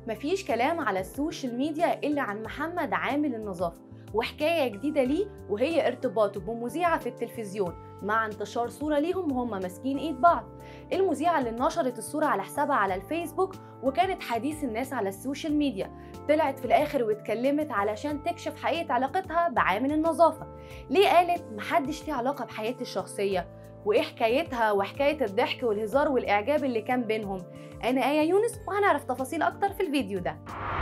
مفيش كلام على السوشيال ميديا إلا عن محمد عامل النظافة وحكاية جديدة ليه وهي ارتباطه بمذيعة في التلفزيون مع انتشار صورة ليهم وهم ماسكين ايد بعض المذيعة اللي نشرت الصورة على حسابها على الفيسبوك وكانت حديث الناس على السوشيال ميديا طلعت في الآخر واتكلمت علشان تكشف حقيقة علاقتها بعامل النظافة ليه قالت محدش ليه علاقة بحياتي الشخصية وايه حكايتها وحكايه الضحك والهزار والاعجاب اللي كان بينهم انا ايه يونس وهنعرف تفاصيل اكتر في الفيديو ده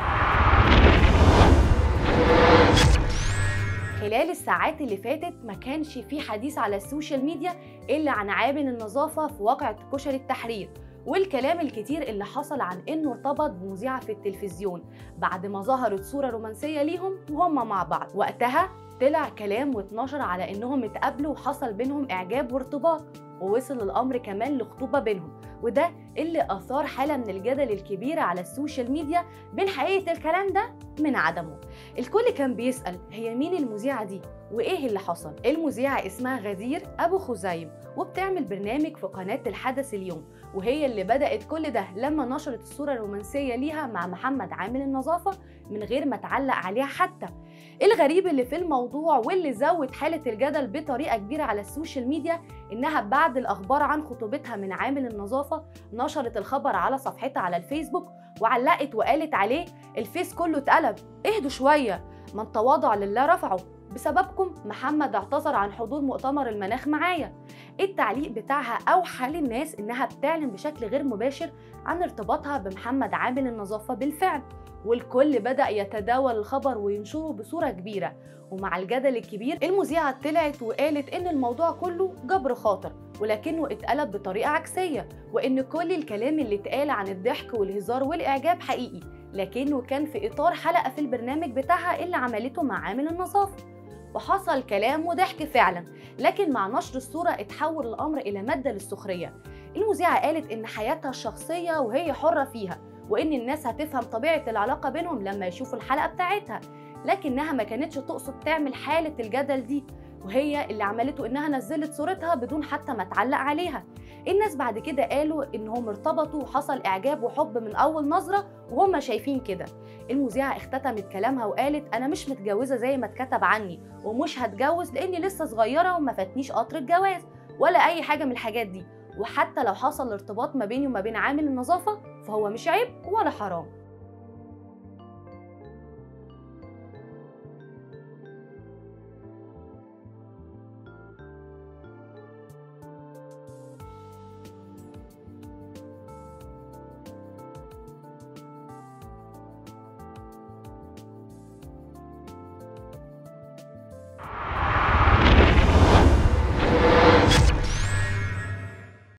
خلال الساعات اللي فاتت ما كانش في حديث على السوشيال ميديا الا عن عامل النظافه في واقعة كشري التحرير والكلام الكتير اللي حصل عن انه ارتبط بمذيعه في التلفزيون بعد ما ظهرت صوره رومانسيه ليهم وهم مع بعض وقتها طلع كلام واتنشر على انهم اتقابلوا وحصل بينهم اعجاب وارتباط ووصل الامر كمان لخطوبه بينهم وده اللي اثار حاله من الجدل الكبيره على السوشيال ميديا بين حقيقه الكلام ده من عدمه الكل كان بيسال هي مين المذيعه دي وايه اللي حصل المذيعه اسمها غدير ابو خزايم وبتعمل برنامج في قناه الحدث اليوم وهي اللي بدات كل ده لما نشرت الصوره الرومانسيه ليها مع محمد عامل النظافه من غير ما تعلق عليها حتى الغريب اللي في الموضوع واللي زود حالة الجدل بطريقة كبيرة على السوشيال ميديا إنها بعد الأخبار عن خطوبتها من عامل النظافة نشرت الخبر على صفحتها على الفيسبوك وعلقت وقالت عليه الفيس كله اتقلب اهدوا شوية من تواضع لله رفعه بسببكم محمد اعتذر عن حضور مؤتمر المناخ معايا التعليق بتاعها اوحى للناس انها بتعلن بشكل غير مباشر عن ارتباطها بمحمد عامل النظافه بالفعل والكل بدأ يتداول الخبر وينشره بصورة كبيرة ومع الجدل الكبير المذيعة طلعت وقالت إن الموضوع كله جبر خاطر ولكنه اتقلب بطريقة عكسية وإن كل الكلام اللي اتقال عن الضحك والهزار والإعجاب حقيقي لكنه كان في إطار حلقة في البرنامج بتاعها اللي عملته مع عامل النظافة وحصل كلام وضحك فعلا لكن مع نشر الصورة اتحول الأمر إلى مادة للسخرية المذيعة قالت إن حياتها الشخصية وهي حرة فيها وان الناس هتفهم طبيعه العلاقه بينهم لما يشوفوا الحلقه بتاعتها لكنها ما كانتش تقصد تعمل حاله الجدل دي وهي اللي عملته انها نزلت صورتها بدون حتى ما تعلق عليها الناس بعد كده قالوا انهم ارتبطوا وحصل اعجاب وحب من اول نظره وهم شايفين كده المذيعه اختتمت كلامها وقالت انا مش متجوزه زي ما اتكتب عني ومش هتجوز لاني لسه صغيره وما فاتنيش قطر الجواز ولا اي حاجه من الحاجات دي وحتى لو حصل ارتباط ما بيني وما بين عامل النظافه فهو مش عيب ولا حرام